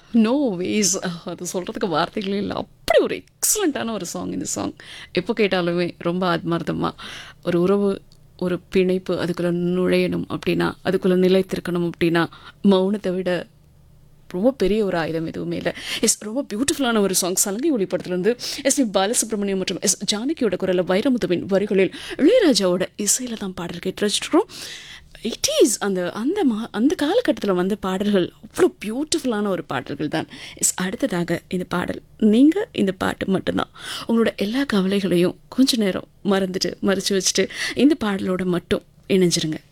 no ways அது சொல்கிறதுக்கு வார்த்தைகளே இல்லை அப்படி ஒரு எக்ஸலண்ட்டான ஒரு சாங் இந்த சாங் எப்போ கேட்டாலுமே ரொம்ப ஆத்மார்த்தமாக ஒரு உறவு ஒரு பிணைப்பு அதுக்குள்ளே நுழையணும் அப்படின்னா அதுக்குள்ளே நிலைத்திருக்கணும் அப்படின்னா மௌனத்தை விட ரொம்ப பெரிய ஒரு ஆயுதம் எதுவுமே இல்லை எஸ் ரொம்ப பியூட்டிஃபுல்லான ஒரு சாங் சலங்கை ஒளிப்படத்துலேருந்து எஸ் பி பாலசுப்ரமணியம் மற்றும் எஸ் ஜானகியோட குரலில் வைரமுத்துவின் வரிகளில் இளையராஜாவோட இசையில் தான் பாடல் கேட்டு வச்சுருக்கோம் இட் இஸ் அந்த அந்த மா அந்த காலகட்டத்தில் வந்த பாடல்கள் அவ்வளோ பியூட்டிஃபுல்லான ஒரு பாடல்கள் தான் எஸ் அடுத்ததாக இந்த பாடல் நீங்கள் இந்த பாட்டு மட்டும்தான் உங்களோட எல்லா கவலைகளையும் கொஞ்ச நேரம் மறந்துட்டு மறைச்சு வச்சுட்டு இந்த பாடலோட மட்டும் இணைஞ்சிருங்க